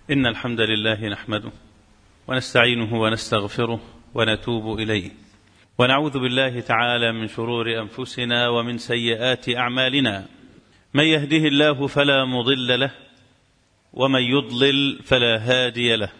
إن الحمد لله نحمده ونستعينه ونستغفره ونتوب إليه ونعوذ بالله تعالى من شرور أنفسنا ومن سيئات أعمالنا من يهده الله فلا مضل له ومن يضلل فلا هادي له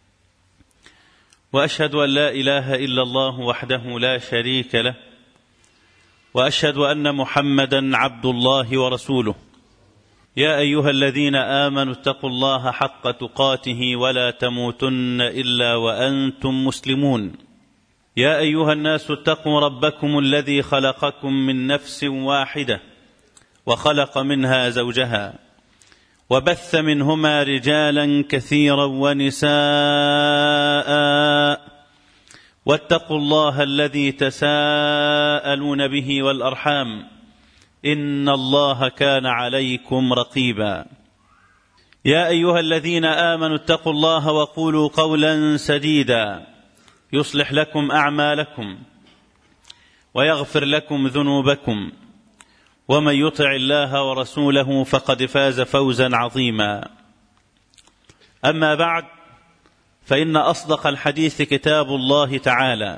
واشهد ان لا اله الا الله وحده لا شريك له واشهد ان محمدا عبد الله ورسوله يا ايها الذين امنوا اتقوا الله حق تقاته ولا تموتن الا وانتم مسلمون يا ايها الناس اتقوا ربكم الذي خلقكم من نفس واحده وخلق منها زوجها وبث منهما رجالا كثيرا ونساء واتقوا الله الذي تساءلون به والارحام ان الله كان عليكم رقيبا يا ايها الذين امنوا اتقوا الله وقولوا قولا سديدا يصلح لكم اعمالكم ويغفر لكم ذنوبكم ومن يطع الله ورسوله فقد فاز فوزا عظيما اما بعد فان اصدق الحديث كتاب الله تعالى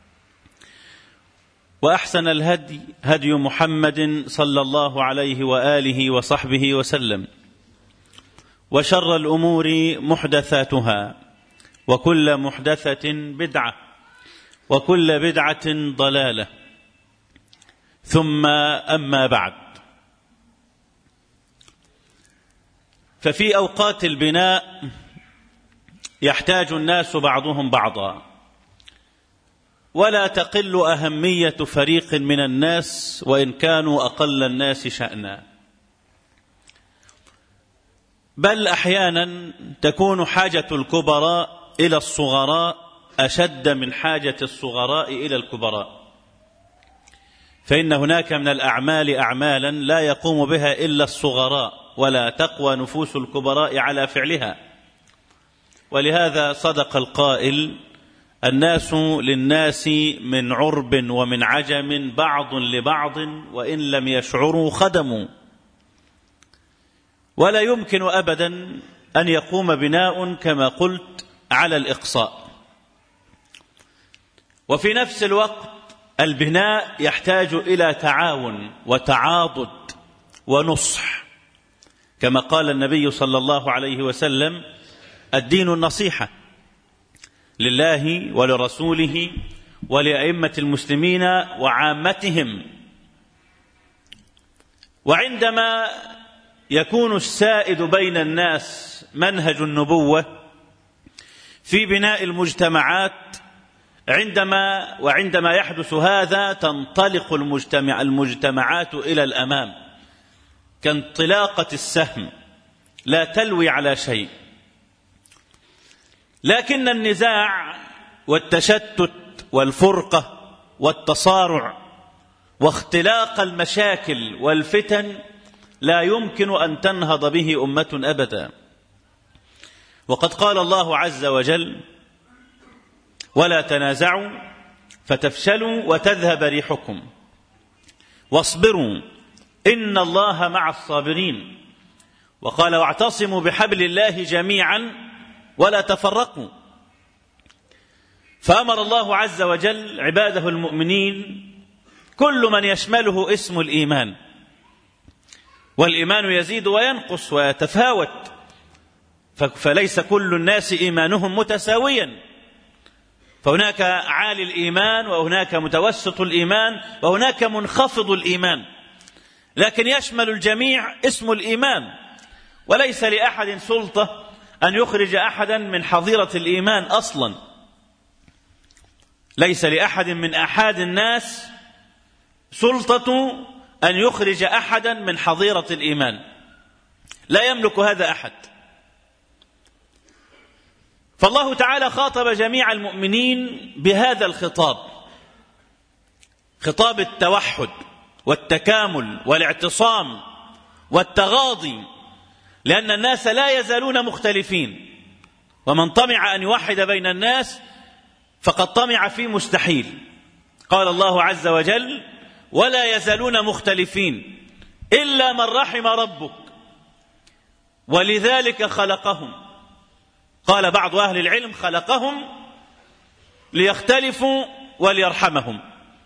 واحسن الهدي هدي محمد صلى الله عليه واله وصحبه وسلم وشر الامور محدثاتها وكل محدثه بدعه وكل بدعه ضلاله ثم اما بعد ففي اوقات البناء يحتاج الناس بعضهم بعضا ولا تقل اهميه فريق من الناس وان كانوا اقل الناس شانا بل احيانا تكون حاجه الكبراء الى الصغراء اشد من حاجه الصغراء الى الكبراء فإن هناك من الأعمال أعمالا لا يقوم بها إلا الصغراء ولا تقوى نفوس الكبراء على فعلها ولهذا صدق القائل الناس للناس من عرب ومن عجم بعض لبعض وإن لم يشعروا خدموا ولا يمكن أبدا أن يقوم بناء كما قلت على الإقصاء وفي نفس الوقت البناء يحتاج الى تعاون وتعاضد ونصح كما قال النبي صلى الله عليه وسلم الدين النصيحه لله ولرسوله ولائمه المسلمين وعامتهم وعندما يكون السائد بين الناس منهج النبوه في بناء المجتمعات عندما وعندما يحدث هذا تنطلق المجتمع المجتمعات الى الامام كانطلاقه السهم لا تلوي على شيء لكن النزاع والتشتت والفرقه والتصارع واختلاق المشاكل والفتن لا يمكن ان تنهض به امه ابدا وقد قال الله عز وجل ولا تنازعوا فتفشلوا وتذهب ريحكم واصبروا ان الله مع الصابرين وقال واعتصموا بحبل الله جميعا ولا تفرقوا فامر الله عز وجل عباده المؤمنين كل من يشمله اسم الايمان والايمان يزيد وينقص ويتفاوت فليس كل الناس ايمانهم متساويا فهناك عالي الايمان وهناك متوسط الايمان وهناك منخفض الايمان لكن يشمل الجميع اسم الايمان وليس لاحد سلطه ان يخرج احدا من حظيره الايمان اصلا ليس لاحد من احاد الناس سلطه ان يخرج احدا من حظيره الايمان لا يملك هذا احد فالله تعالى خاطب جميع المؤمنين بهذا الخطاب خطاب التوحد والتكامل والاعتصام والتغاضي لان الناس لا يزالون مختلفين ومن طمع ان يوحد بين الناس فقد طمع في مستحيل قال الله عز وجل ولا يزالون مختلفين الا من رحم ربك ولذلك خلقهم قال بعض أهل العلم خلقهم ليختلفوا وليرحمهم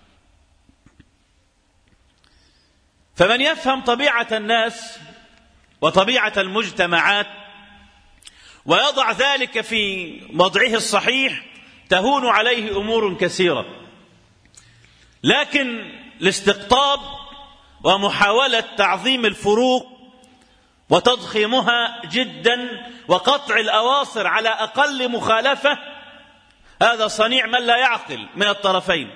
فمن يفهم طبيعة الناس وطبيعة المجتمعات ويضع ذلك في وضعه الصحيح تهون عليه امور كثيره لكن الاستقطاب ومحاوله تعظيم الفروق وتضخيمها جدا وقطع الاواصر على اقل مخالفه هذا صنيع من لا يعقل من الطرفين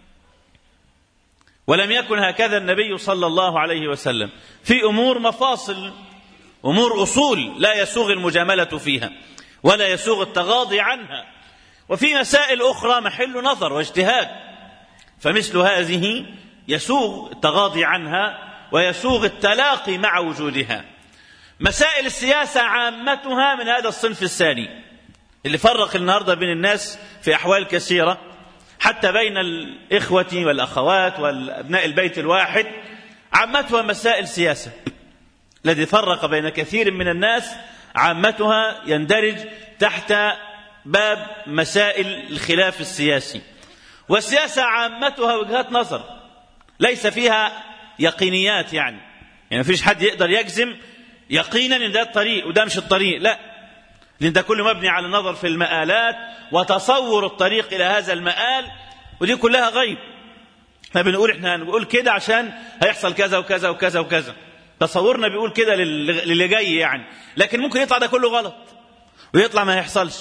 ولم يكن هكذا النبي صلى الله عليه وسلم في امور مفاصل امور اصول لا يسوغ المجامله فيها ولا يسوغ التغاضي عنها وفي مسائل اخرى محل نظر واجتهاد فمثل هذه يسوغ التغاضي عنها ويسوغ التلاقي مع وجودها مسائل السياسه عامتها من هذا الصنف الثاني اللي فرق النهارده بين الناس في احوال كثيره حتى بين الاخوه والاخوات والابناء البيت الواحد عامتها مسائل سياسه الذي فرق بين كثير من الناس عامتها يندرج تحت باب مسائل الخلاف السياسي والسياسة عامتها وجهات نظر ليس فيها يقينيات يعني يعني مفيش حد يقدر يجزم يقينا ان ده الطريق وده مش الطريق لا لان ده كله مبني على النظر في المآلات وتصور الطريق الى هذا المآل ودي كلها غيب احنا بنقول احنا هنقول كده عشان هيحصل كذا وكذا وكذا وكذا تصورنا بيقول كده للي جاي يعني لكن ممكن يطلع ده كله غلط ويطلع ما يحصلش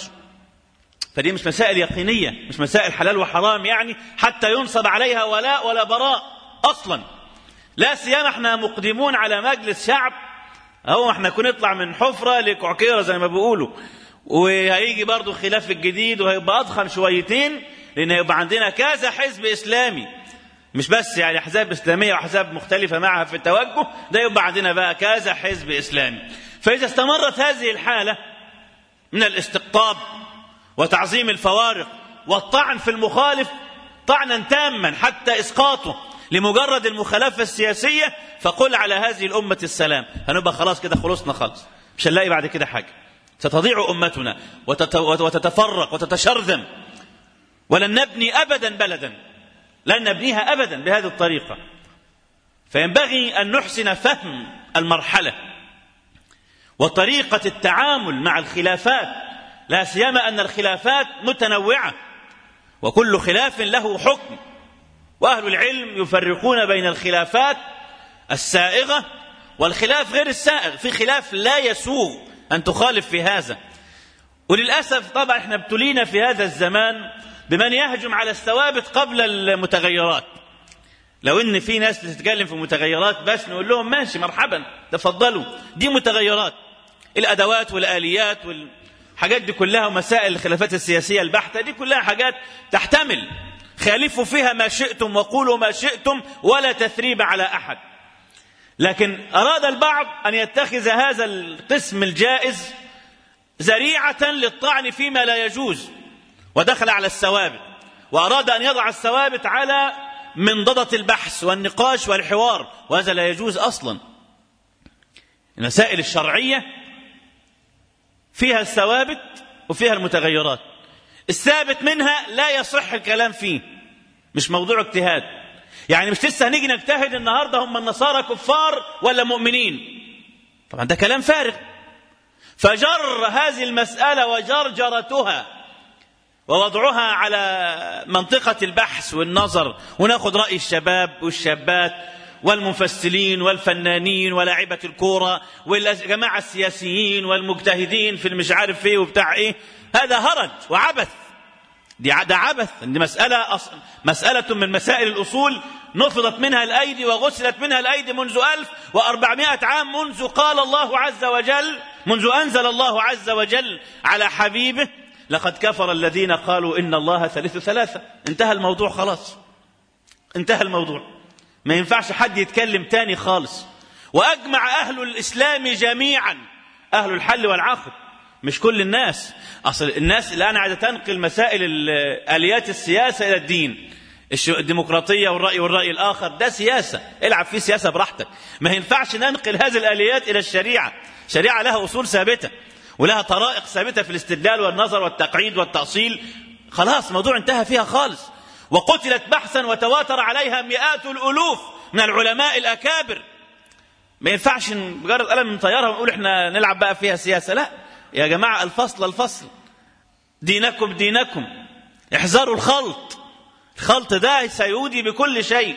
فدي مش مسائل يقينية مش مسائل حلال وحرام يعني حتى ينصب عليها ولاء ولا براء أصلا لا سيما احنا مقدمون على مجلس شعب هو احنا كنا نطلع من حفرة لكعكيرة زي ما بيقولوا وهيجي برضو خلاف الجديد وهيبقى أضخم شويتين لأن هيبقى عندنا كذا حزب إسلامي مش بس يعني احزاب اسلاميه واحزاب مختلفه معها في التوجه ده يبقى عندنا بقى كذا حزب اسلامي فاذا استمرت هذه الحاله من الاستقطاب وتعظيم الفوارق والطعن في المخالف طعنا تاما حتى اسقاطه لمجرد المخالفه السياسيه فقل على هذه الامه السلام هنبقى خلاص كده خلصنا خالص مش هنلاقي بعد كده حاجه ستضيع امتنا وتتفرق وتتشرذم ولن نبني ابدا بلدا لن نبنيها ابدا بهذه الطريقه فينبغي ان نحسن فهم المرحله وطريقه التعامل مع الخلافات لا سيما ان الخلافات متنوعه وكل خلاف له حكم واهل العلم يفرقون بين الخلافات السائغه والخلاف غير السائغ في خلاف لا يسوغ ان تخالف في هذا وللاسف طبعا احنا ابتلينا في هذا الزمان بمن يهجم على الثوابت قبل المتغيرات لو ان في ناس بتتكلم في متغيرات بس نقول لهم ماشي مرحبا تفضلوا دي متغيرات الادوات والاليات والحاجات دي كلها ومسائل الخلافات السياسيه البحته دي كلها حاجات تحتمل خالفوا فيها ما شئتم وقولوا ما شئتم ولا تثريب على احد لكن اراد البعض ان يتخذ هذا القسم الجائز ذريعه للطعن فيما لا يجوز ودخل على الثوابت وأراد أن يضع الثوابت على منضدة البحث والنقاش والحوار وهذا لا يجوز أصلا المسائل الشرعية فيها الثوابت وفيها المتغيرات الثابت منها لا يصح الكلام فيه مش موضوع اجتهاد يعني مش لسه هنيجي نجتهد النهارده هم النصارى كفار ولا مؤمنين طبعا ده كلام فارغ فجر هذه المسألة وجرجرتها ووضعها على منطقة البحث والنظر وناخد رأي الشباب والشابات والمفسرين والفنانين ولاعبة الكورة والجماعة السياسيين والمجتهدين في المش عارف ايه وبتاع ايه هذا هرج وعبث دي ده عبث دي مسألة أص... مسألة من مسائل الأصول نفضت منها الأيدي وغسلت منها الأيدي منذ ألف وأربعمائة عام منذ قال الله عز وجل منذ أنزل الله عز وجل على حبيبه لقد كفر الذين قالوا إن الله ثالث ثلاثة انتهى الموضوع خلاص انتهى الموضوع ما ينفعش حد يتكلم تاني خالص وأجمع أهل الإسلام جميعا أهل الحل والعقد مش كل الناس أصل الناس الآن عايزة تنقل مسائل آليات السياسة إلى الدين الديمقراطية والرأي والرأي الآخر ده سياسة العب فيه سياسة براحتك ما ينفعش ننقل هذه الآليات إلى الشريعة شريعة لها أصول ثابتة ولها طرائق ثابتة في الاستدلال والنظر والتقعيد والتأصيل خلاص موضوع انتهى فيها خالص وقتلت بحثا وتواتر عليها مئات الألوف من العلماء الأكابر ما ينفعش مجرد قلم نطيرها ونقول احنا نلعب بقى فيها سياسة لا يا جماعة الفصل الفصل دينكم دينكم احذروا الخلط الخلط ده سيودي بكل شيء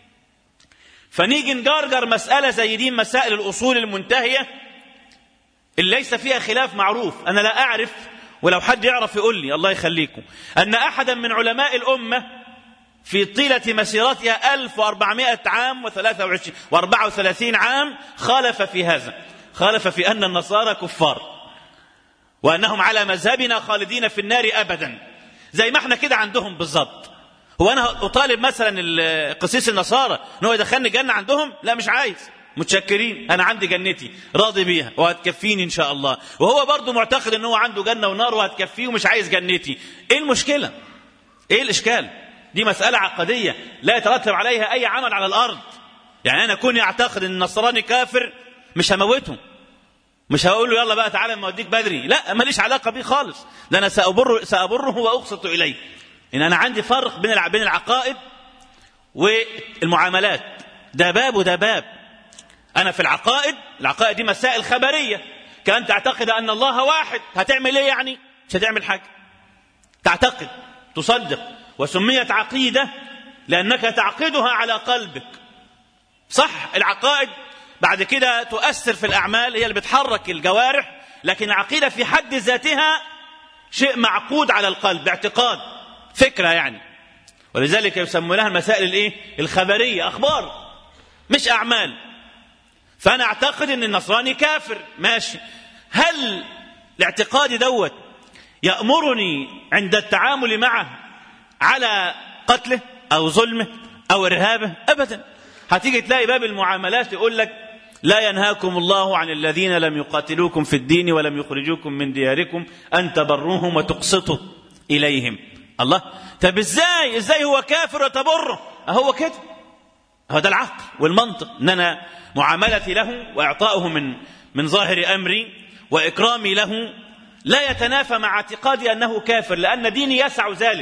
فنيجي نجرجر مسألة زي دي مسائل الأصول المنتهية اللي ليس فيها خلاف معروف أنا لا أعرف ولو حد يعرف يقول لي الله يخليكم أن أحدا من علماء الأمة في طيلة مسيرتها 1400 عام و23 و34 عام خالف في هذا خالف في أن النصارى كفار وأنهم على مذهبنا خالدين في النار أبدا زي ما احنا كده عندهم بالظبط هو أنا أطالب مثلا قسيس النصارى ان هو يدخلني جنة عندهم لا مش عايز متشكرين انا عندي جنتي راضي بيها وهتكفيني ان شاء الله وهو برضه معتقد ان هو عنده جنه ونار وهتكفيه ومش عايز جنتي ايه المشكله ايه الاشكال دي مساله عقديه لا يترتب عليها اي عمل على الارض يعني انا كوني اعتقد ان النصراني كافر مش هموته مش هقول له يلا بقى تعالى ما اوديك بدري لا ماليش علاقه بيه خالص ده انا سابره سابره واقسط اليه ان انا عندي فرق بين بين العقائد والمعاملات ده باب وده باب أنا في العقائد العقائد دي مسائل خبرية كأن تعتقد أن الله واحد هتعمل إيه يعني مش هتعمل حاجة تعتقد تصدق وسميت عقيدة لأنك تعقدها على قلبك صح العقائد بعد كده تؤثر في الأعمال هي اللي بتحرك الجوارح لكن العقيدة في حد ذاتها شيء معقود على القلب اعتقاد فكرة يعني ولذلك يسمونها المسائل الايه الخبرية أخبار مش أعمال فأنا أعتقد أن النصراني كافر ماشي هل الاعتقاد دوت يأمرني عند التعامل معه على قتله أو ظلمه أو إرهابه أبدا هتيجي تلاقي باب المعاملات يقول لك لا ينهاكم الله عن الذين لم يقاتلوكم في الدين ولم يخرجوكم من دياركم أن تبروهم وتقسطوا إليهم الله طب ازاي ازاي هو كافر وتبره هو كده هو ده العقل والمنطق ان انا معاملتي له واعطائه من من ظاهر امري واكرامي له لا يتنافى مع اعتقادي انه كافر لان ديني يسع ذلك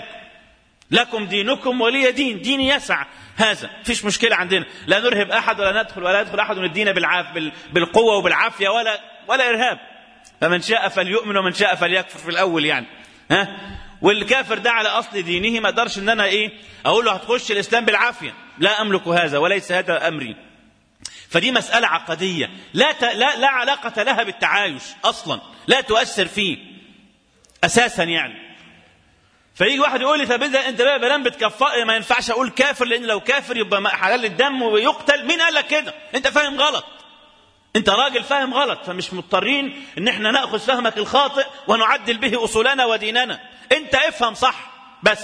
لكم دينكم ولي دين ديني يسع هذا فيش مشكلة عندنا لا نرهب أحد ولا ندخل ولا يدخل أحد الدين بالعاف بالقوة وبالعافية ولا ولا إرهاب فمن شاء فليؤمن ومن شاء فليكفر في الأول يعني ها والكافر ده على أصل دينه ما أقدرش إن أنا إيه أقول له هتخش الإسلام بالعافية لا أملك هذا وليس هذا أمري فدي مسألة عقدية لا, ت... لا لا علاقة لها بالتعايش أصلا لا تؤثر فيه أساسا يعني فيجي واحد يقول لي طب انت بقى بلان بتكفر ما ينفعش اقول كافر لان لو كافر يبقى حلال الدم ويقتل مين قال لك كده انت فاهم غلط انت راجل فاهم غلط فمش مضطرين ان احنا ناخذ فهمك الخاطئ ونعدل به اصولنا وديننا انت افهم صح بس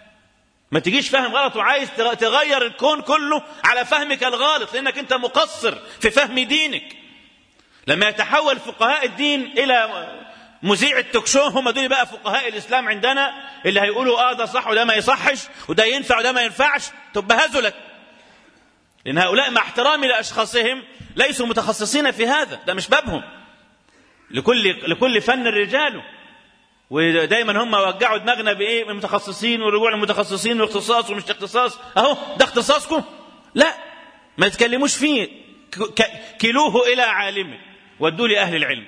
ما تجيش فاهم غلط وعايز تغير الكون كله على فهمك الغلط لانك انت مقصر في فهم دينك لما يتحول فقهاء الدين الى مذيع التوكشو هم دول بقى فقهاء الاسلام عندنا اللي هيقولوا اه ده صح وده ما يصحش وده ينفع وده ما ينفعش تبقى هزلت لان هؤلاء مع احترامي لاشخاصهم ليسوا متخصصين في هذا ده مش بابهم لكل لكل فن رجاله ودايما هم وجعوا دماغنا بايه من المتخصصين والرجوع للمتخصصين واختصاص ومش اختصاص اهو ده اختصاصكم لا ما تتكلموش فيه كلوه الى عالمه ودوا لاهل العلم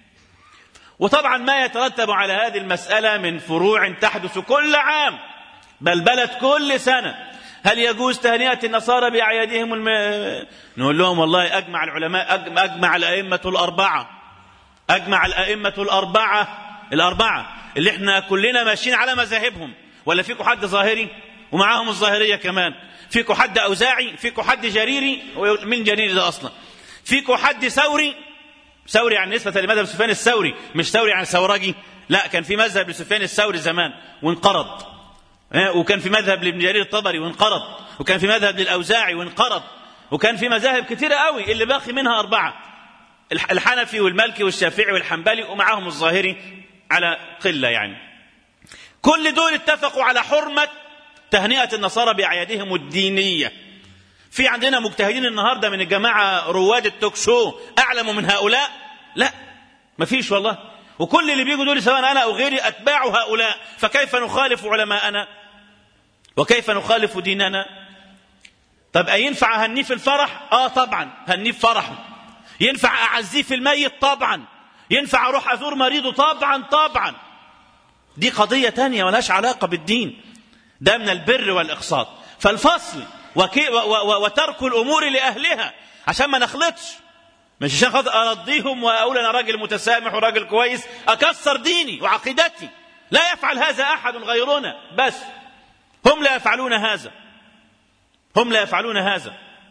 وطبعا ما يترتب على هذه المسألة من فروع تحدث كل عام بل بلد كل سنة هل يجوز تهنئة النصارى بأعيادهم الم... نقول لهم والله أجمع العلماء أجمع, أجمع الأئمة الأربعة أجمع الأئمة الأربعة الأربعة اللي احنا كلنا ماشيين على مذاهبهم ولا فيكم حد ظاهري ومعاهم الظاهرية كمان فيكم حد أوزاعي فيكم حد جريري من جريري ده أصلا فيكم حد ثوري ثوري عن نسبة لمذهب سفيان الثوري مش ثوري عن ثورجي لا كان في مذهب لسفيان الثوري زمان وانقرض وكان في مذهب لابن جرير الطبري وانقرض وكان في مذهب للأوزاعي وانقرض وكان في مذاهب كثيرة قوي اللي باقي منها أربعة الحنفي والمالكي والشافعي والحنبلي ومعاهم الظاهري على قلة يعني كل دول اتفقوا على حرمة تهنئة النصارى بأعيادهم الدينية في عندنا مجتهدين النهارده من الجماعه رواد التوك شو اعلم من هؤلاء لا مفيش والله وكل اللي بيجوا دول سواء أنا أو غيري أتباع هؤلاء فكيف نخالف علماءنا وكيف نخالف ديننا طب ينفع هنيه في الفرح آه طبعا هنيه في فرحه ينفع أعزيه في الميت طبعا ينفع أروح أزور مريضه طبعا طبعا دي قضية تانية ملهاش علاقة بالدين ده من البر والإقساط فالفصل وكي و و وترك الأمور لأهلها عشان ما نخلطش مش عشان خاطر أرضيهم وأقول أنا راجل متسامح وراجل كويس أكسر ديني وعقيدتي لا يفعل هذا أحد غيرنا بس هم لا يفعلون هذا هم لا يفعلون هذا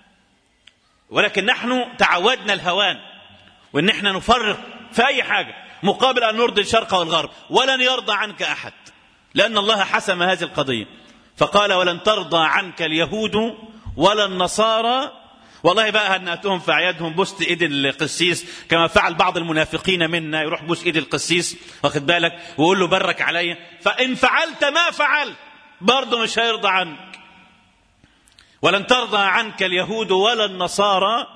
ولكن نحن تعودنا الهوان وان احنا نفرق في اي حاجه مقابل ان نرضي الشرق والغرب ولن يرضى عنك احد لان الله حسم هذه القضيه فقال ولن ترضى عنك اليهود ولا النصارى والله بقى هنأتهم في اعيادهم بوست ايد القسيس كما فعل بعض المنافقين منا يروح بوس ايد القسيس واخد بالك ويقول له برك عليا فان فعلت ما فعلت برضه مش هيرضى عنك ولن ترضى عنك اليهود ولا النصارى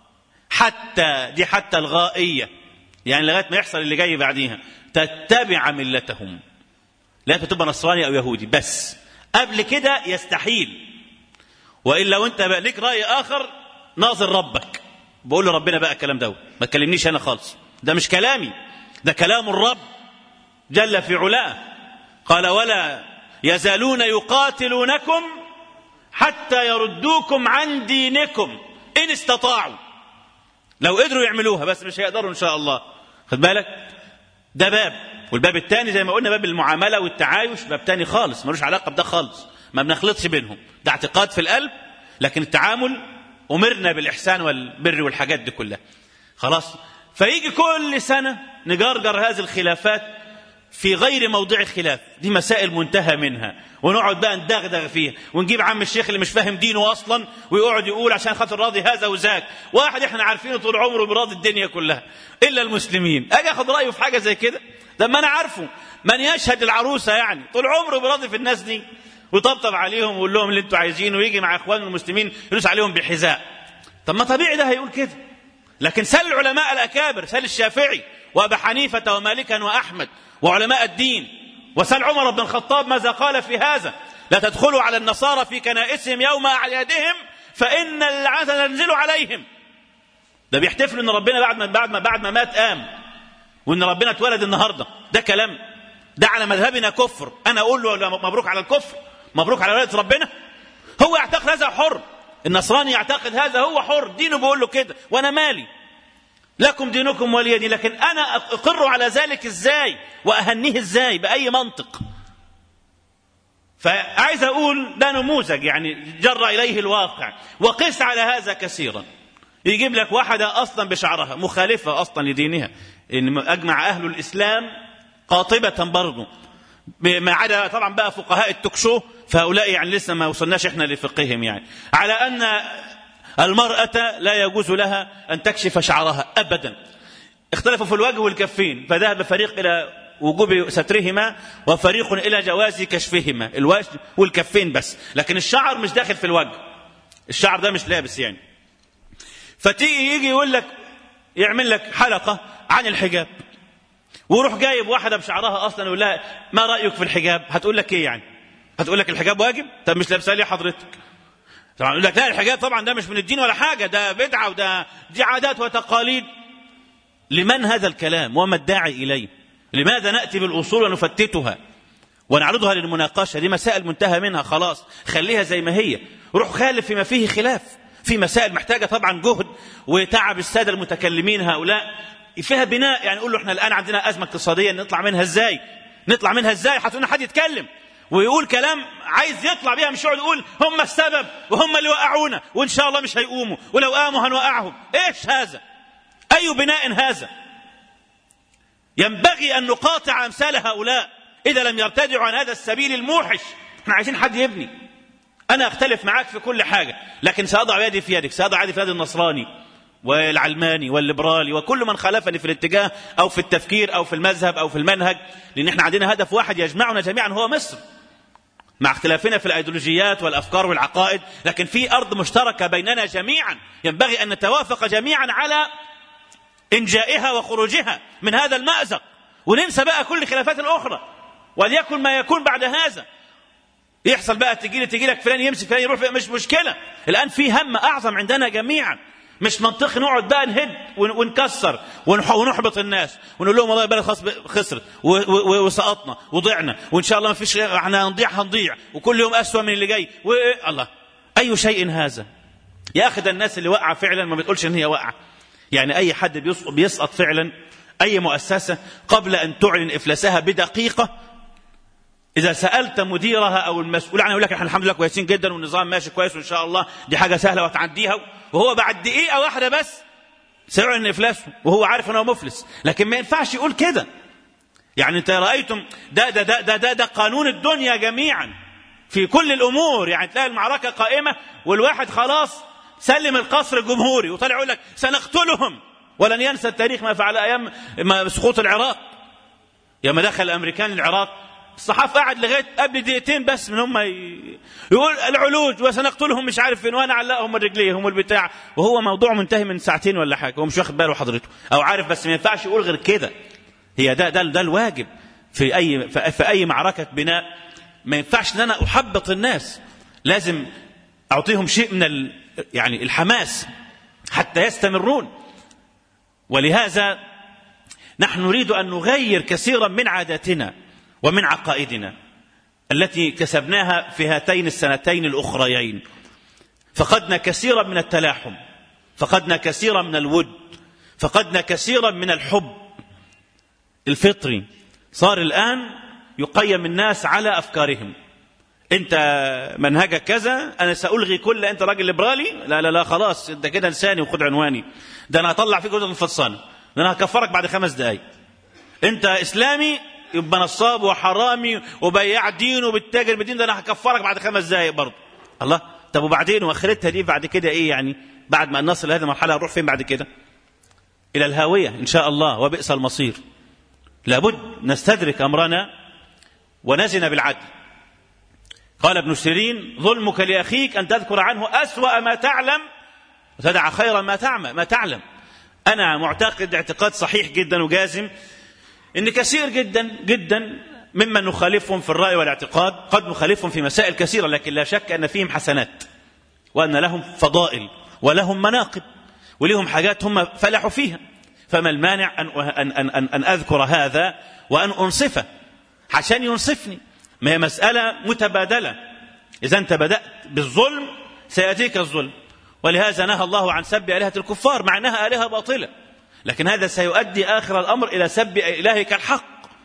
حتى دي حتى الغائية يعني لغاية ما يحصل اللي جاي بعديها تتبع ملتهم لا تبقى نصراني أو يهودي بس قبل كده يستحيل وإلا وانت بقى ليك رأي آخر ناظر ربك بقول له ربنا بقى الكلام ده ما تكلمنيش أنا خالص ده مش كلامي ده كلام الرب جل في علاه قال ولا يزالون يقاتلونكم حتى يردوكم عن دينكم إن استطاعوا لو قدروا يعملوها بس مش هيقدروا إن شاء الله خد بالك ده باب والباب الثاني زي ما قلنا باب المعاملة والتعايش باب تاني خالص ملوش علاقة بده خالص ما بنخلطش بينهم ده اعتقاد في القلب لكن التعامل أمرنا بالإحسان والبر والحاجات دي كلها خلاص فيجي كل سنة نجرجر هذه الخلافات في غير موضع خلاف دي مسائل منتهى منها ونقعد بقى ندغدغ فيها ونجيب عم الشيخ اللي مش فاهم دينه اصلا ويقعد يقول عشان خاطر راضي هذا وذاك واحد احنا عارفينه طول عمره براضي الدنيا كلها الا المسلمين اجي اخد رايه في حاجه زي كده لما انا عارفه من يشهد العروسه يعني طول عمره براضي في الناس دي ويطبطب عليهم ويقول لهم اللي انتوا عايزينه ويجي مع اخوانه المسلمين يدوس عليهم بحذاء طب ما طبيعي ده هيقول كده لكن سل العلماء الاكابر سل الشافعي وابا حنيفه ومالكا واحمد وعلماء الدين وسل عمر بن الخطاب ماذا قال في هذا لا تدخلوا على النصارى في كنائسهم يوم أعيادهم فإن العسل ينزل عليهم ده بيحتفلوا ان ربنا بعد ما بعد ما بعد ما مات قام وان ربنا اتولد النهارده ده كلام ده على مذهبنا كفر انا اقول له مبروك على الكفر مبروك على ولاده ربنا هو يعتقد هذا حر النصراني يعتقد هذا هو حر دينه بيقول له كده وانا مالي لكم دينكم ولي دين لكن انا اقر على ذلك ازاي واهنيه ازاي باي منطق فعايز اقول ده نموذج يعني جر اليه الواقع وقس على هذا كثيرا يجيب لك واحده اصلا بشعرها مخالفه اصلا لدينها ان اجمع اهل الاسلام قاطبه برضه ما عدا طبعا بقى فقهاء التكشو فهؤلاء يعني لسه ما وصلناش احنا لفقههم يعني على ان المرأة لا يجوز لها أن تكشف شعرها أبدا اختلفوا في الوجه والكفين فذهب فريق إلى وجوب سترهما وفريق إلى جواز كشفهما الوجه والكفين بس لكن الشعر مش داخل في الوجه الشعر ده مش لابس يعني فتيجي يجي يقول لك يعمل لك حلقة عن الحجاب ويروح جايب واحدة بشعرها أصلا يقول لها ما رأيك في الحجاب هتقول لك إيه يعني هتقول لك الحجاب واجب طب مش لابسه ليه حضرتك طبعا يقول لك لا الحجاب طبعا ده مش من الدين ولا حاجه ده بدعه وده دي عادات وتقاليد لمن هذا الكلام وما الداعي اليه لماذا ناتي بالاصول ونفتتها ونعرضها للمناقشه دي مسائل منتهى منها خلاص خليها زي ما هي روح خالف فيما فيه خلاف في مسائل محتاجه طبعا جهد وتعب الساده المتكلمين هؤلاء فيها بناء يعني نقول له احنا الان عندنا ازمه اقتصاديه نطلع منها ازاي نطلع منها ازاي هتقولنا حد يتكلم ويقول كلام عايز يطلع بيها مش يقعد يقول هم السبب وهم اللي وقعونا وان شاء الله مش هيقوموا ولو قاموا هنوقعهم ايش هذا اي بناء هذا ينبغي ان نقاطع امثال هؤلاء اذا لم يرتدعوا عن هذا السبيل الموحش احنا عايزين حد يبني انا اختلف معاك في كل حاجه لكن ساضع يدي في يدك ساضع يدي في يد النصراني والعلماني والليبرالي وكل من خالفني في الاتجاه او في التفكير او في المذهب او في المنهج لان احنا عندنا هدف واحد يجمعنا جميعا هو مصر مع اختلافنا في الايديولوجيات والافكار والعقائد لكن في ارض مشتركه بيننا جميعا ينبغي ان نتوافق جميعا على انجائها وخروجها من هذا المازق وننسى بقى كل الخلافات الأخرى وليكن ما يكون بعد هذا يحصل بقى تجي لي تجي لك فلان يمسك فلان يروح مش مشكلة الآن في هم أعظم عندنا جميعا مش منطقي نقعد بقى نهد ونكسر ونحبط الناس ونقول لهم والله البلد خلاص خسرت وسقطنا وضعنا وان شاء الله ما فيش احنا هنضيع هنضيع وكل يوم اسوء من اللي جاي الله اي شيء هذا يا اخي ده الناس اللي وقع فعلا ما بتقولش ان هي واقعه يعني اي حد بيسقط فعلا اي مؤسسه قبل ان تعلن افلاسها بدقيقه إذا سألت مديرها أو المسؤول عنها يقول لك احنا الحمد لله كويسين جدا والنظام ماشي كويس وإن شاء الله دي حاجة سهلة وتعديها وهو بعد دقيقة واحدة بس سيعلن إفلاسه وهو عارف أنه مفلس لكن ما ينفعش يقول كده يعني أنت رأيتم ده ده ده ده, ده, ده قانون الدنيا جميعا في كل الأمور يعني تلاقي المعركة قائمة والواحد خلاص سلم القصر الجمهوري وطلع يقول لك سنقتلهم ولن ينسى التاريخ ما فعل أيام سقوط العراق يوم دخل الأمريكان العراق الصحافة قعد لغاية قبل دقيقتين بس من هم ي... يقول العلوج وسنقتلهم مش عارف فين وانا علقهم من رجليهم والبتاع وهو موضوع منتهي من ساعتين ولا حاجة هو مش واخد باله حضرته او عارف بس ما ينفعش يقول غير كده هي ده ده ده الواجب في اي في اي معركة بناء ما ينفعش ان انا احبط الناس لازم اعطيهم شيء من ال... يعني الحماس حتى يستمرون ولهذا نحن نريد ان نغير كثيرا من عاداتنا ومن عقائدنا التي كسبناها في هاتين السنتين الاخريين فقدنا كثيرا من التلاحم فقدنا كثيرا من الود فقدنا كثيرا من الحب الفطري صار الان يقيم الناس على افكارهم انت منهجك كذا انا سالغي كل انت راجل ليبرالي لا لا لا خلاص انت كده لساني وخد عنواني ده انا هطلع فيك جزء الفصانه ده انا هكفرك بعد خمس دقايق انت اسلامي يبقى نصاب وحرامي وبياع دين وبالتاجر بدين ده انا هكفرك بعد خمس دقايق برضه الله طب وبعدين واخرتها دي بعد كده ايه يعني بعد ما نصل لهذه المرحله هنروح فين بعد كده الى الهاويه ان شاء الله وبئس المصير لابد نستدرك امرنا ونزن بالعدل قال ابن سيرين ظلمك لاخيك ان تذكر عنه اسوا ما تعلم وتدع خيرا ما تعمل ما تعلم انا معتقد اعتقاد صحيح جدا وجازم ان كثير جدا جدا ممن نخالفهم في الراي والاعتقاد قد نخالفهم في مسائل كثيره لكن لا شك ان فيهم حسنات وان لهم فضائل ولهم مناقب ولهم حاجات هم فلحوا فيها فما المانع ان ان ان ان, أن اذكر هذا وان انصفه عشان ينصفني ما هي مساله متبادله اذا انت بدات بالظلم سياتيك الظلم ولهذا نهى الله عن سب الهه الكفار مع انها الهه باطله لكن هذا سيؤدي آخر الأمر إلى سب إلهك الحق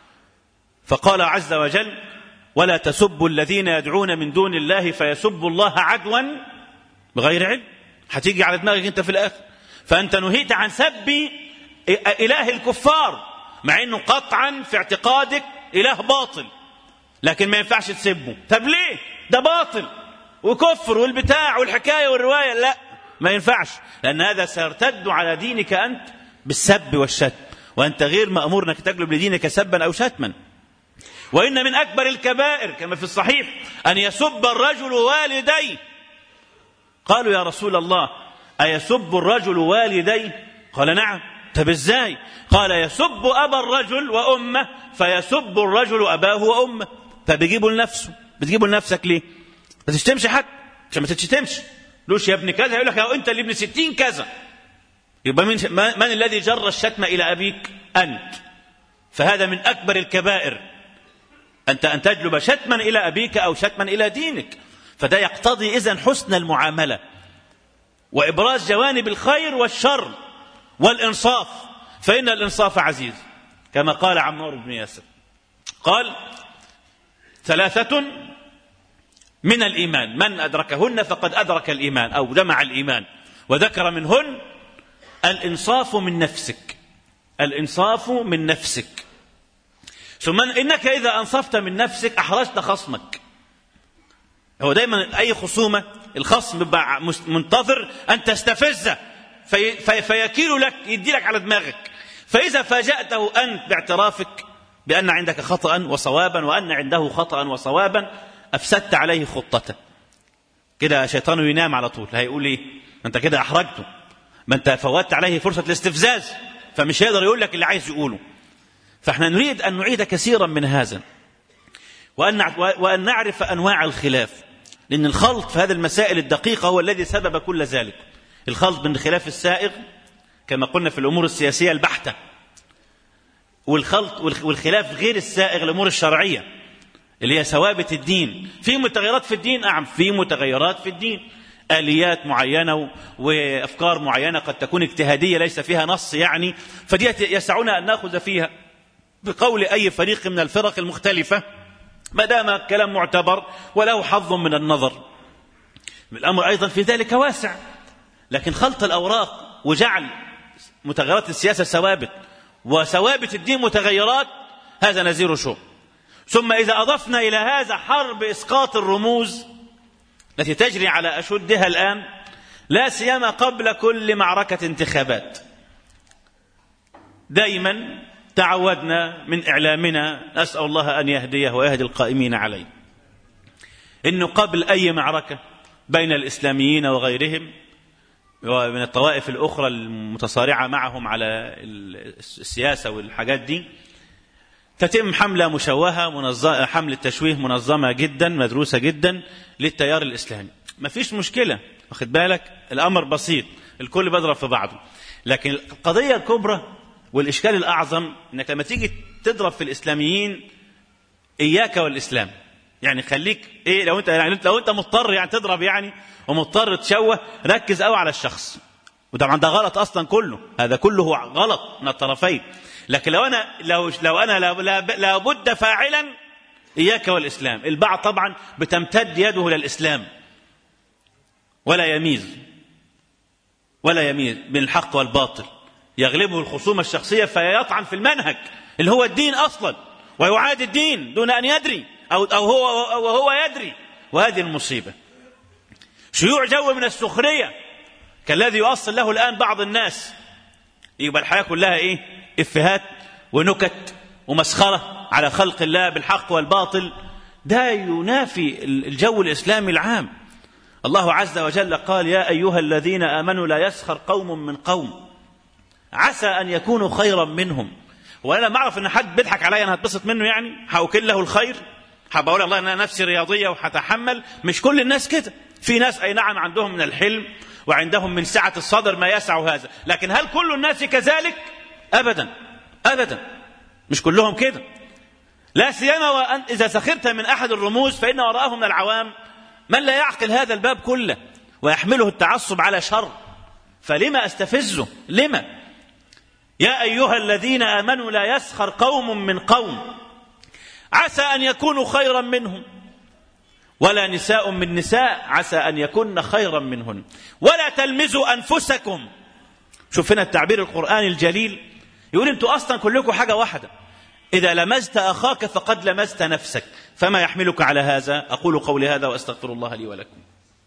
فقال عز وجل ولا تسبوا الذين يدعون من دون الله فيسبوا الله عدوا بغير علم هتيجي على دماغك انت في الاخر فانت نهيت عن سب اله الكفار مع انه قطعا في اعتقادك اله باطل لكن ما ينفعش تسبه طب ليه ده باطل وكفر والبتاع والحكايه والروايه لا ما ينفعش لان هذا سيرتد على دينك انت بالسب والشتم وأنت غير مأمور أنك تجلب لدينك سبا أو شتما وإن من أكبر الكبائر كما في الصحيح أن يسب الرجل والديه قالوا يا رسول الله أيسب الرجل والديه قال نعم طب ازاي قال يسب أبا الرجل وأمه فيسب الرجل أباه وأمه فبيجيبوا لنفسه بتجيبوا لنفسك ليه ما تشتمش حد عشان ما تشتمش لوش يا ابن كذا يقول لك يا انت اللي ابن ستين كذا يبقى من, من الذي جر الشتم إلى أبيك أنت فهذا من أكبر الكبائر أنت أن تجلب شتما إلى أبيك أو شتما إلى دينك فده يقتضي إذن حسن المعاملة وإبراز جوانب الخير والشر والإنصاف فإن الإنصاف عزيز كما قال عمار بن ياسر قال ثلاثة من الإيمان من أدركهن فقد أدرك الإيمان أو جمع الإيمان وذكر منهن الإنصاف من نفسك الإنصاف من نفسك ثم إنك إذا أنصفت من نفسك أحرجت خصمك هو دايما أي خصومة الخصم بيبقى منتظر أن تستفزه في في فيكيل لك يدي لك على دماغك فإذا فاجأته أنت باعترافك بأن عندك خطأ وصوابا وأن عنده خطأ وصوابا أفسدت عليه خطته كده شيطانه ينام على طول هيقول إيه أنت كده أحرجته ما انت فوتت عليه فرصة الاستفزاز فمش هيقدر يقول لك اللي عايز يقوله فاحنا نريد أن نعيد كثيرا من هذا وأن وأن نعرف أنواع الخلاف لأن الخلط في هذه المسائل الدقيقة هو الذي سبب كل ذلك الخلط بين الخلاف السائغ كما قلنا في الأمور السياسية البحتة والخلط والخلاف غير السائغ الأمور الشرعية اللي هي ثوابت الدين في متغيرات في الدين نعم في متغيرات في الدين آليات معينة وأفكار معينة قد تكون اجتهادية ليس فيها نص يعني فدي يسعنا أن نأخذ فيها بقول أي فريق من الفرق المختلفة ما دام الكلام معتبر وله حظ من النظر الأمر أيضا في ذلك واسع لكن خلط الأوراق وجعل متغيرات السياسة ثوابت وثوابت الدين متغيرات هذا نزير شو ثم إذا أضفنا إلى هذا حرب إسقاط الرموز التي تجري على أشدها الآن لا سيما قبل كل معركة انتخابات دائما تعودنا من إعلامنا نسأل الله أن يهديه ويهدي القائمين عليه إنه قبل أي معركة بين الإسلاميين وغيرهم ومن الطوائف الأخرى المتصارعة معهم على السياسة والحاجات دي تتم حملة مشوهة منظمة حملة تشويه منظمة جدا مدروسة جدا للتيار الإسلامي ما فيش مشكلة واخد بالك الأمر بسيط الكل بيضرب في بعضه لكن القضية الكبرى والإشكال الأعظم أنك لما تيجي تضرب في الإسلاميين إياك والإسلام يعني خليك إيه لو أنت يعني لو أنت مضطر يعني تضرب يعني ومضطر تشوه ركز قوي على الشخص وطبعا ده غلط أصلا كله هذا كله غلط من الطرفين لكن لو أنا لو لو أنا لابد فاعلا إياك والإسلام البعض طبعا بتمتد يده إلى الإسلام ولا يميز ولا يميز بين الحق والباطل يغلبه الخصومة الشخصية فيطعن في المنهج اللي هو الدين أصلا ويعادي الدين دون أن يدري أو, أو هو وهو يدري وهذه المصيبة شيوع جو من السخرية كالذي يؤصل له الآن بعض الناس يبقى الحياة كلها إيه إفهات ونكت ومسخرة على خلق الله بالحق والباطل ده ينافي الجو الإسلامي العام الله عز وجل قال يا أيها الذين آمنوا لا يسخر قوم من قوم عسى أن يكونوا خيرا منهم وأنا ما أعرف إن حد بيضحك عليا أنا هتبسط منه يعني هأكل له الخير هبقول الله أن أنا نفسي رياضية وهتحمل مش كل الناس كده في ناس أي نعم عندهم من الحلم وعندهم من سعة الصدر ما يسع هذا لكن هل كل الناس كذلك أبدا أبدا مش كلهم كده لا سيما وأن إذا سخرت من أحد الرموز فإن وراءه من العوام من لا يعقل هذا الباب كله ويحمله التعصب على شر فلما استفزه لما يا أيها الذين آمنوا لا يسخر قوم من قوم عسى أن يكونوا خيرا منهم ولا نساء من نساء عسى أن يكن خيرا منهن ولا تلمزوا أنفسكم شوف هنا التعبير القرآني الجليل يقول أنتوا أصلا كلكم حاجة واحدة إذا لمزت أخاك فقد لمزت نفسك فما يحملك على هذا أقول قولي هذا وأستغفر الله لي ولكم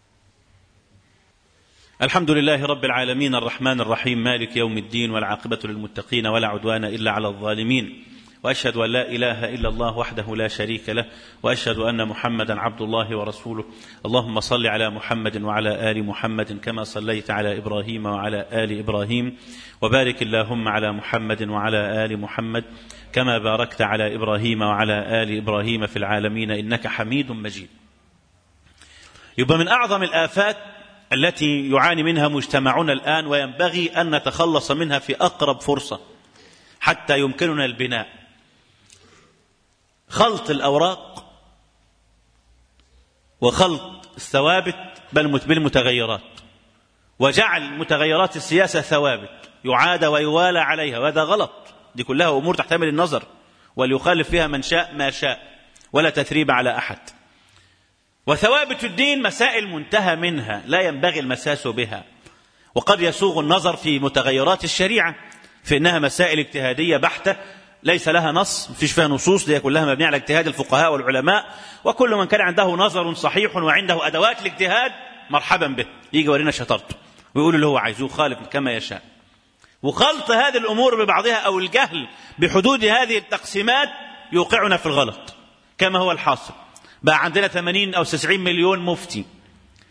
الحمد لله رب العالمين الرحمن الرحيم مالك يوم الدين والعاقبة للمتقين ولا عدوان إلا على الظالمين واشهد ان لا اله الا الله وحده لا شريك له واشهد ان محمدا عبد الله ورسوله اللهم صل على محمد وعلى ال محمد كما صليت على ابراهيم وعلى ال ابراهيم وبارك اللهم على محمد وعلى ال محمد كما باركت على ابراهيم وعلى ال ابراهيم في العالمين انك حميد مجيد يبقى من اعظم الافات التي يعاني منها مجتمعنا الان وينبغي ان نتخلص منها في اقرب فرصه حتى يمكننا البناء خلط الأوراق وخلط الثوابت بالمتغيرات وجعل متغيرات السياسة ثوابت يعاد ويوالى عليها وهذا غلط دي كلها أمور تحتمل النظر وليخالف فيها من شاء ما شاء ولا تثريب على أحد وثوابت الدين مسائل منتهى منها لا ينبغي المساس بها وقد يسوغ النظر في متغيرات الشريعة في أنها مسائل اجتهادية بحتة ليس لها نص مفيش فيها نصوص دي كلها مبنية على اجتهاد الفقهاء والعلماء وكل من كان عنده نظر صحيح وعنده أدوات الاجتهاد مرحبا به يجي يورينا شطارته ويقول اللي هو عايزه خالف كما يشاء وخلط هذه الأمور ببعضها أو الجهل بحدود هذه التقسيمات يوقعنا في الغلط كما هو الحاصل بقى عندنا 80 أو 90 مليون مفتي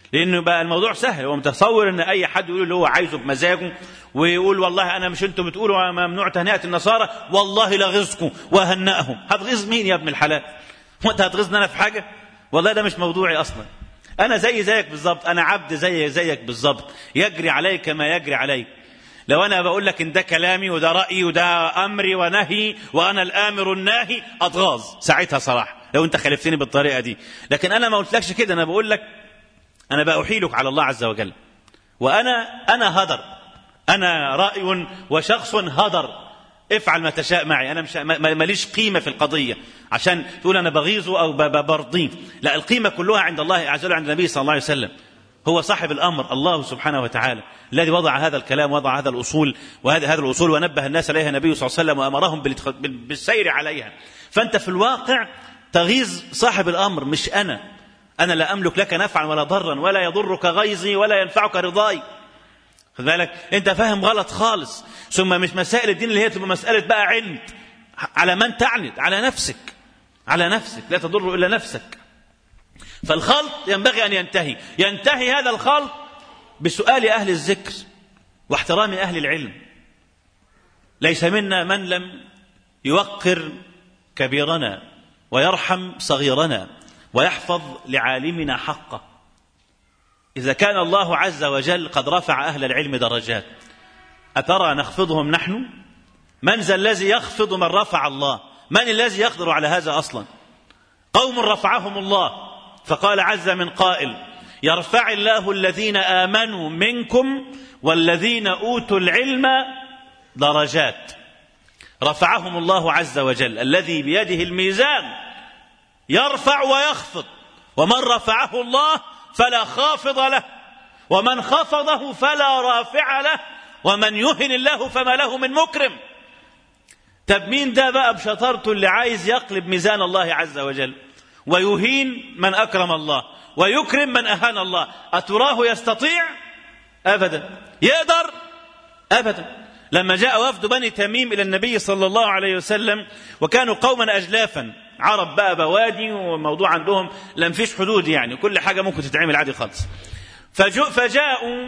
لانه بقى الموضوع سهل هو متصور ان اي حد يقول اللي هو عايزه بمزاجه ويقول والله انا مش انتم بتقولوا ممنوع تهنئه النصارى والله لغزكم وهنأهم هتغيظ مين يا ابن الحلال وانت هتغيظني انا في حاجه والله ده مش موضوعي اصلا انا زي زيك بالظبط انا عبد زي زيك بالظبط يجري عليك ما يجري عليك لو انا بقول لك ان ده كلامي وده رايي وده امري ونهي وانا الامر الناهي اتغاظ ساعتها صراحه لو انت خالفتني بالطريقه دي لكن انا ما قلتلكش كده انا بقول لك انا بأحيلك على الله عز وجل وانا انا هدر انا راي وشخص هدر افعل ما تشاء معي انا مش ماليش قيمه في القضيه عشان تقول انا بغيظه او برضيه لا القيمه كلها عند الله عز وجل عند النبي صلى الله عليه وسلم هو صاحب الامر الله سبحانه وتعالى الذي وضع هذا الكلام وضع هذا الاصول وهذه هذه الاصول ونبه الناس اليها النبي صلى الله عليه وسلم وامرهم بالسير عليها فانت في الواقع تغيظ صاحب الامر مش انا انا لا املك لك نفعا ولا ضرا ولا يضرك غيظي ولا ينفعك رضاي خد بالك انت فاهم غلط خالص ثم مش مسائل الدين اللي هي تبقى مساله بقى عند على من تعند على نفسك على نفسك لا تضر الا نفسك فالخلط ينبغي ان ينتهي ينتهي هذا الخلط بسؤال اهل الذكر واحترام اهل العلم ليس منا من لم يوقر كبيرنا ويرحم صغيرنا ويحفظ لعالمنا حقه إذا كان الله عز وجل قد رفع أهل العلم درجات أترى نخفضهم نحن من ذا الذي يخفض من رفع الله من الذي يقدر على هذا أصلا قوم رفعهم الله فقال عز من قائل يرفع الله الذين آمنوا منكم والذين أوتوا العلم درجات رفعهم الله عز وجل الذي بيده الميزان يرفع ويخفض ومن رفعه الله فلا خافض له ومن خفضه فلا رافع له ومن يهن الله فما له من مكرم طب مين ده بقى بشطارته اللي عايز يقلب ميزان الله عز وجل ويهين من اكرم الله ويكرم من اهان الله اتراه يستطيع ابدا يقدر ابدا لما جاء وفد بني تميم الى النبي صلى الله عليه وسلم وكانوا قوما اجلافا عرب بقى بوادي وموضوع عندهم لم فيش حدود يعني كل حاجه ممكن تتعمل عادي خالص فجاءوا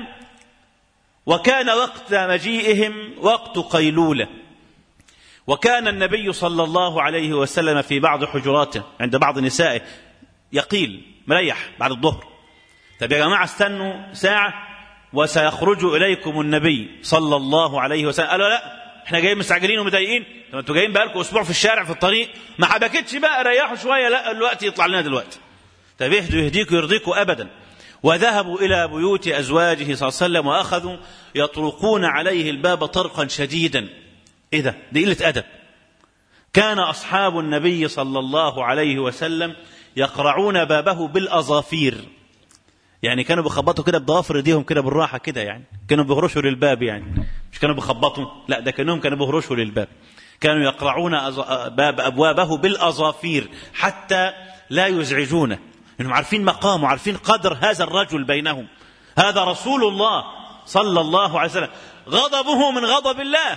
وكان وقت مجيئهم وقت قيلوله وكان النبي صلى الله عليه وسلم في بعض حجراته عند بعض نسائه يقيل مريح بعد الظهر طب يا جماعه استنوا ساعه وسيخرج اليكم النبي صلى الله عليه وسلم قالوا لا احنا جايين مستعجلين ومضايقين طب انتوا جايين بقالكم اسبوع في الشارع في الطريق ما حبكتش بقى ريحوا شويه لا الوقت يطلع لنا دلوقتي طب اهدوا يهديكم يرضيكم ابدا وذهبوا الى بيوت ازواجه صلى الله عليه وسلم واخذوا يطرقون عليه الباب طرقا شديدا ايه ده دي قله ادب كان اصحاب النبي صلى الله عليه وسلم يقرعون بابه بالاظافير يعني كانوا بيخبطوا كده بضوافر ايديهم كده بالراحه كده يعني كانوا بيهرشوا للباب يعني مش كانوا بيخبطوا لا ده كانهم كانوا بيهرشوا للباب كانوا يقرعون باب ابوابه بالاظافير حتى لا يزعجونه انهم عارفين مقامه عارفين قدر هذا الرجل بينهم هذا رسول الله صلى الله عليه وسلم غضبه من غضب الله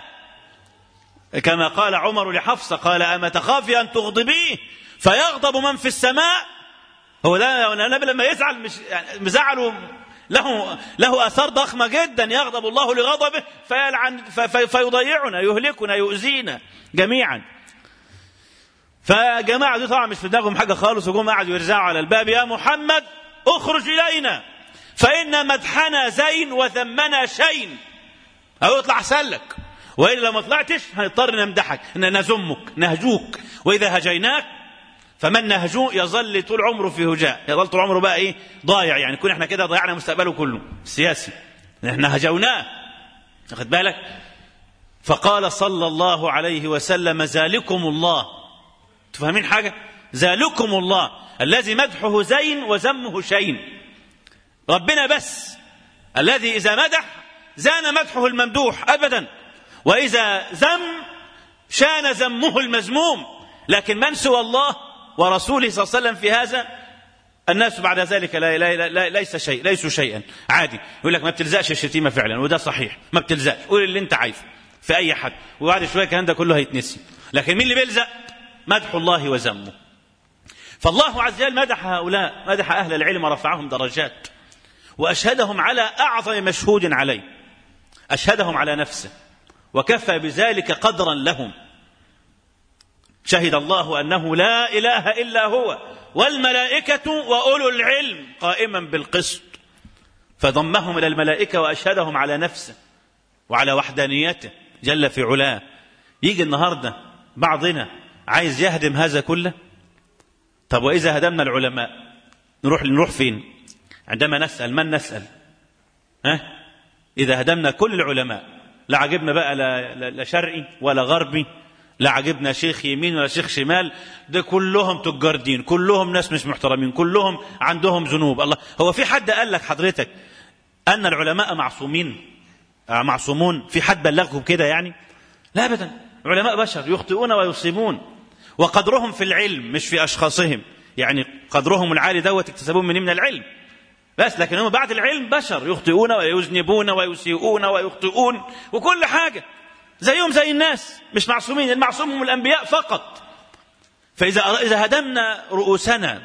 كما قال عمر لحفصه قال اما تخافي ان تغضبيه فيغضب من في السماء هو ده النبي لما يزعل مش يعني مزعله له له اثار ضخمه جدا يغضب الله لغضبه فيلعن فيضيعنا يهلكنا يؤذينا جميعا فجماعه دي طبعا مش في دماغهم حاجه خالص وجم قعدوا يرزعوا على الباب يا محمد اخرج الينا فان مدحنا زين وذمنا شين او اطلع سلك والا ما طلعتش هنضطر نمدحك نذمك نهجوك واذا هجيناك فمن نهجوه يظل طول عمره في هجاء يظل طول عمره بقى ايه ضايع يعني كون احنا كده ضيعنا مستقبله كله السياسي احنا هجوناه واخد بالك فقال صلى الله عليه وسلم ذلكم الله تفهمين حاجه ذلكم الله الذي مدحه زين وذمه شين ربنا بس الذي اذا مدح زان مدحه الممدوح ابدا واذا ذم شان ذمه المذموم لكن من سوى الله ورسوله صلى الله عليه وسلم في هذا الناس بعد ذلك لا لا لا ليس شيء ليسوا شيئا عادي يقول لك ما بتلزقش الشتيمه فعلا وده صحيح ما بتلزقش قول اللي انت عايزه في اي حد وبعد شويه الكلام ده كله هيتنسي لكن مين اللي بيلزق مدح الله وذمه فالله عز وجل مدح هؤلاء مدح اهل العلم ورفعهم درجات وأشهدهم على أعظم مشهود عليه أشهدهم على نفسه وكفى بذلك قدرا لهم شهد الله أنه لا إله إلا هو والملائكة وأولو العلم قائما بالقسط فضمهم إلى الملائكة وأشهدهم على نفسه وعلى وحدانيته جل في علاه يجي النهارده بعضنا عايز يهدم هذا كله طب وإذا هدمنا العلماء نروح نروح فين عندما نسأل من نسأل ها إذا هدمنا كل العلماء لا عجبنا بقى لا, لا, لا شرقي ولا غربي لا عجبنا شيخ يمين ولا شيخ شمال ده كلهم تجار دين كلهم ناس مش محترمين كلهم عندهم ذنوب الله هو في حد قال لك حضرتك أن العلماء معصومين معصومون في حد بلغهم كده يعني لا أبدا علماء بشر يخطئون ويصيبون وقدرهم في العلم مش في أشخاصهم يعني قدرهم العالي دوت اكتسبوه من من العلم بس لكن هم بعد العلم بشر يخطئون ويذنبون ويسيئون ويخطئون وكل حاجة زيهم زي الناس مش معصومين المعصوم هم الأنبياء فقط فإذا إذا هدمنا رؤوسنا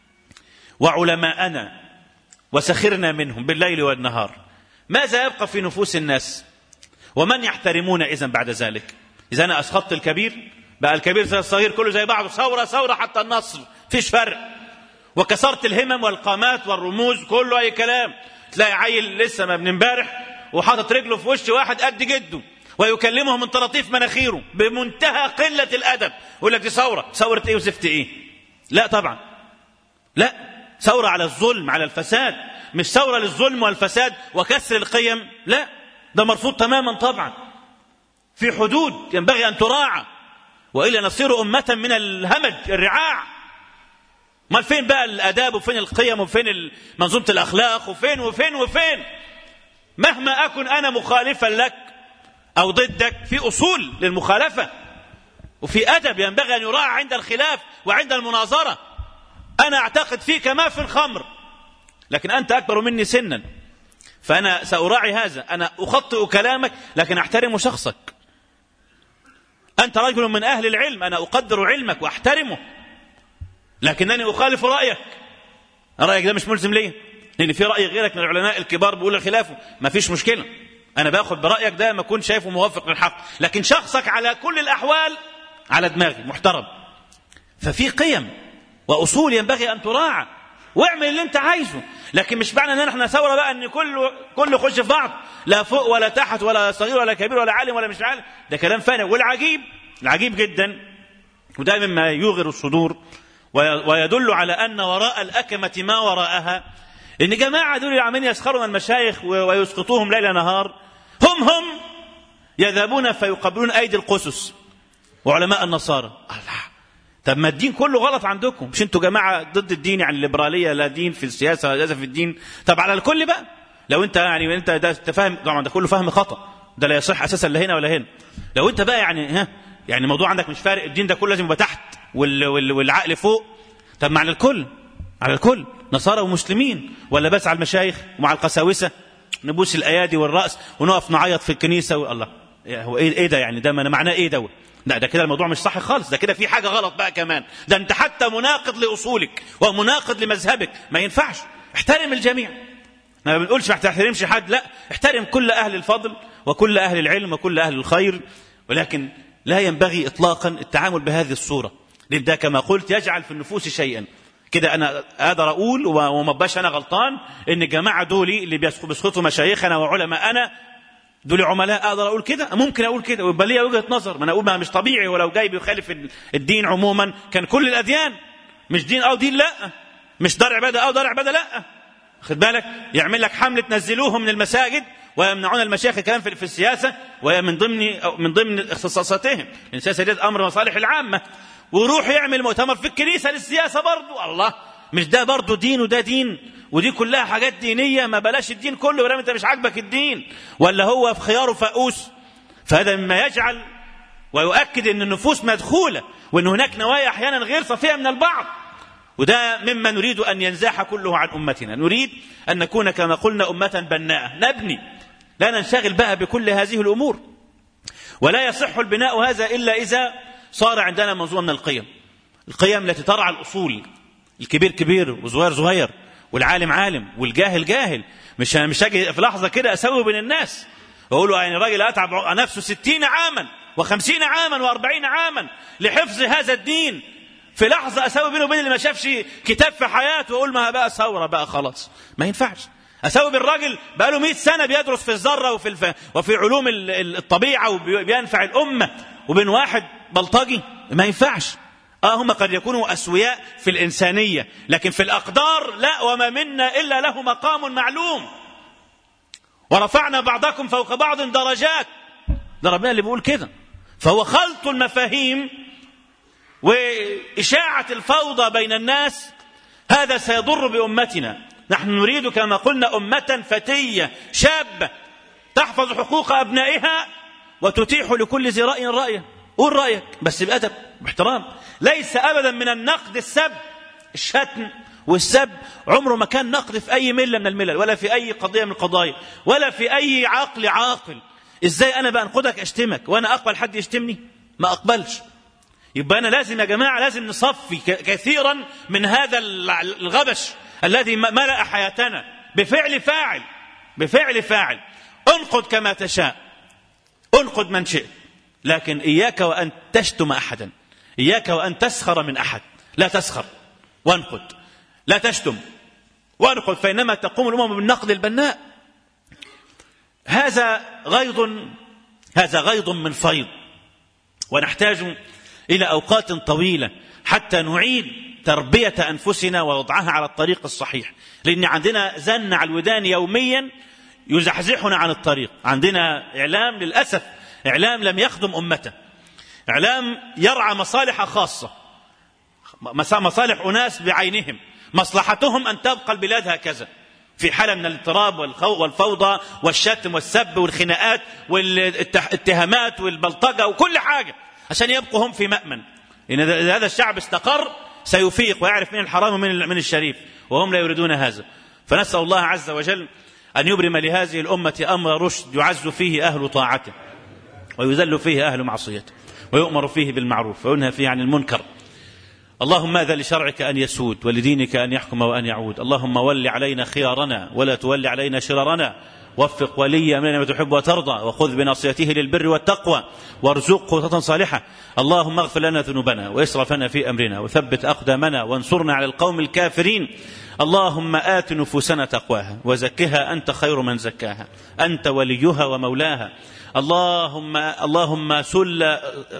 وعلماءنا وسخرنا منهم بالليل والنهار ماذا يبقى في نفوس الناس ومن يحترمون إذا بعد ذلك إذا أنا أسخطت الكبير بقى الكبير زي الصغير كله زي بعضه ثورة ثورة حتى النصر فيش فرق وكسرت الهمم والقامات والرموز كله أي كلام تلاقي عيل لسه ما من امبارح وحاطط رجله في وش واحد قد جده ويكلمه من طراطيف مناخيره بمنتهى قلة الأدب يقول لك دي ثورة ثورة إيه وزفت إيه لا طبعا لا ثورة على الظلم على الفساد مش ثورة للظلم والفساد وكسر القيم لا ده مرفوض تماما طبعا في حدود ينبغي أن تراعى وإلا نصير أمة من الهمج الرعاع ما فين بقى الآداب وفين القيم وفين منظومة الأخلاق وفين وفين وفين مهما أكن أنا مخالفا لك أو ضدك في أصول للمخالفة وفي أدب ينبغي أن يراعى عند الخلاف وعند المناظرة أنا أعتقد فيك ما في الخمر لكن أنت أكبر مني سنا فأنا سأراعي هذا أنا أخطئ كلامك لكن أحترم شخصك أنت رجل من أهل العلم أنا أقدر علمك وأحترمه لكنني أخالف رأيك رأيك ده مش ملزم ليه لأن في رأي غيرك من العلماء الكبار بيقول خلافه ما فيش مشكلة أنا باخد برأيك ده ما أكون شايفه موافق للحق لكن شخصك على كل الأحوال على دماغي محترم ففي قيم وأصول ينبغي أن تراعى واعمل اللي انت عايزه لكن مش معنى ان احنا ثوره بقى ان كله كله يخش في بعض لا فوق ولا تحت ولا صغير ولا كبير ولا عالم ولا مش عالم ده كلام فاني والعجيب العجيب جدا وده مما يوغر الصدور ويدل على ان وراء الاكمه ما وراءها ان جماعه دول عمالين يسخروا من المشايخ ويسقطوهم ليل نهار هم هم يذهبون فيقبلون ايدي القسس وعلماء النصارى الله طب ما الدين كله غلط عندكم مش انتوا جماعه ضد الدين يعني الليبراليه لا دين في السياسه ولا في الدين طب على الكل بقى لو انت يعني انت ده انت فاهم طبعا ده كله فهم خطا ده لا يصح اساسا لا هنا ولا هنا لو انت بقى يعني ها يعني الموضوع عندك مش فارق الدين ده كله لازم يبقى تحت وال وال والعقل فوق طب ما على الكل على الكل نصارى ومسلمين ولا بس على المشايخ ومع القساوسه نبوس الايادي والراس ونقف نعيط في الكنيسه والله هو ايه ايه ده يعني ده معناه ايه دوت لا ده كده الموضوع مش صح خالص ده كده في حاجة غلط بقى كمان ده انت حتى مناقض لأصولك ومناقض لمذهبك ما ينفعش احترم الجميع ما بنقولش ما تحترمش حد لا احترم كل أهل الفضل وكل أهل العلم وكل أهل الخير ولكن لا ينبغي إطلاقا التعامل بهذه الصورة لأن ده كما قلت يجعل في النفوس شيئا كده أنا أقدر أقول وما بقاش أنا غلطان إن الجماعة دولي اللي بيسقطوا مشايخنا وعلماءنا دول عملاء اقدر اقول كده ممكن اقول كده ويبقى ليا وجهه نظر ما انا اقول ما مش طبيعي ولو جاي بيخالف الدين عموما كان كل الاديان مش دين او دين لا مش دار عباده او دار عباده لا خد بالك يعمل لك حمله تنزلوهم من المساجد ويمنعون المشايخ الكلام في السياسه وهي من ضمن أو من ضمن اختصاصاتهم السياسه دي امر مصالح العامه ويروح يعمل مؤتمر في الكنيسه للسياسه برضه الله مش ده برضه دين وده دين ودي كلها حاجات دينية ما بلاش الدين كله ولما انت مش عاجبك الدين ولا هو في خياره فؤوس فهذا مما يجعل ويؤكد ان النفوس مدخولة وان هناك نوايا احيانا غير صفية من البعض وده مما نريد ان ينزاح كله عن امتنا نريد ان نكون كما قلنا امة بناءة نبني لا ننشغل بقى بكل هذه الامور ولا يصح البناء هذا الا اذا صار عندنا منظومه من القيم القيم التي ترعى الاصول الكبير كبير وصغير صغير والعالم عالم والجاهل جاهل مش مش هاجي في لحظه كده اسوي بين الناس واقول له يعني راجل اتعب نفسه ستين عاما وخمسين عاما واربعين عاما لحفظ هذا الدين في لحظة أسوي بينه وبين اللي ما شافش كتاب في حياته وأقول ما بقى ثورة بقى خلاص ما ينفعش أسوي بالراجل بقى له 100 سنة بيدرس في الذرة وفي الف... وفي علوم الطبيعة وبينفع الأمة وبين واحد بلطجي ما ينفعش اه هم قد يكونوا اسوياء في الانسانيه لكن في الاقدار لا وما منا الا له مقام معلوم ورفعنا بعضكم فوق بعض درجات ده ربنا اللي بيقول كده فهو خلط المفاهيم وإشاعة الفوضى بين الناس هذا سيضر بأمتنا نحن نريد كما قلنا أمة فتية شابة تحفظ حقوق أبنائها وتتيح لكل ذي رأي رأيه قول رأيك بس بأدب باحترام ليس أبدا من النقد السب الشتم والسب عمره ما كان نقد في أي ملة من الملل ولا في أي قضية من القضايا ولا في أي عقل عاقل إزاي أنا بأنقدك أشتمك وأنا أقبل حد يشتمني ما أقبلش يبقى أنا لازم يا جماعة لازم نصفي كثيرا من هذا الغبش الذي ملأ حياتنا بفعل فاعل بفعل فاعل انقد كما تشاء انقد من شئت لكن إياك وأن تشتم أحدا إياك وأن تسخر من أحد لا تسخر وانقد لا تشتم وانقد فإنما تقوم الأمم بالنقد البناء هذا غيض هذا غيض من فيض ونحتاج إلى أوقات طويلة حتى نعيد تربية أنفسنا ووضعها على الطريق الصحيح لأن عندنا زن على الودان يوميا يزحزحنا عن الطريق عندنا إعلام للأسف إعلام لم يخدم أمته إعلام يرعى مصالح خاصة مصالح أناس بعينهم مصلحتهم أن تبقى البلاد هكذا في حالة من الاضطراب والفوضى والشتم والسب والخناقات والاتهامات والبلطجة وكل حاجة عشان يبقوا هم في مأمن إن هذا الشعب استقر سيفيق ويعرف من الحرام ومن من الشريف وهم لا يريدون هذا فنسأل الله عز وجل أن يبرم لهذه الأمة أمر رشد يعز فيه أهل طاعته ويذل فيه أهل معصيته ويؤمر فيه بالمعروف وينهى فيه عن المنكر اللهم ماذا لشرعك أن يسود ولدينك أن يحكم وأن يعود اللهم ول علينا خيارنا ولا تول علينا شرارنا وفق ولي أمرنا ما تحب وترضى وخذ بناصيته للبر والتقوى وارزقه خطة صالحة اللهم اغفر لنا ذنوبنا واسرفنا في أمرنا وثبت أقدامنا وانصرنا على القوم الكافرين اللهم آت نفوسنا تقواها وزكها أنت خير من زكاها أنت وليها ومولاها اللهم اللهم سل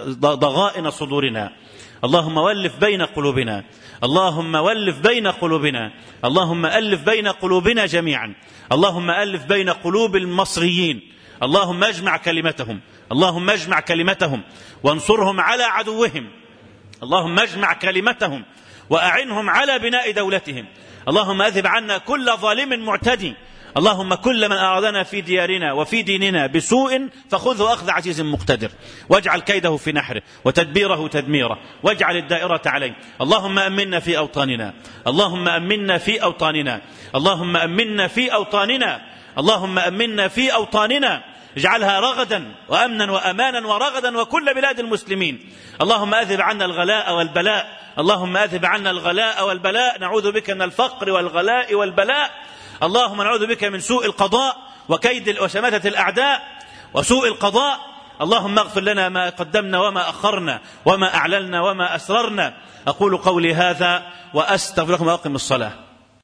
ضغائن صدورنا اللهم ولف بين قلوبنا اللهم ولف بين قلوبنا اللهم ألف بين قلوبنا جميعا اللهم ألف بين قلوب المصريين اللهم اجمع كلمتهم اللهم اجمع كلمتهم وانصرهم على عدوهم اللهم اجمع كلمتهم وأعنهم على بناء دولتهم اللهم أذهب عنا كل ظالم معتدي اللهم كل من أرادنا في ديارنا وفي ديننا بسوء فخذه أخذ عزيز مقتدر واجعل كيده في نحره وتدبيره تدميره واجعل الدائرة عليه اللهم أمنا في أوطاننا اللهم أمنا في أوطاننا اللهم أمنا في أوطاننا اللهم أمنا في أوطاننا اجعلها رغدا وامنا وامانا ورغدا وكل بلاد المسلمين اللهم اذهب عنا الغلاء والبلاء اللهم اذهب عنا الغلاء والبلاء نعوذ بك من الفقر والغلاء والبلاء اللهم نعوذ بك من سوء القضاء وكيد وشماتة الأعداء وسوء القضاء اللهم اغفر لنا ما قدمنا وما أخرنا وما أعلنا وما أسررنا أقول قولي هذا وأستغفر لكم وأقم الصلاة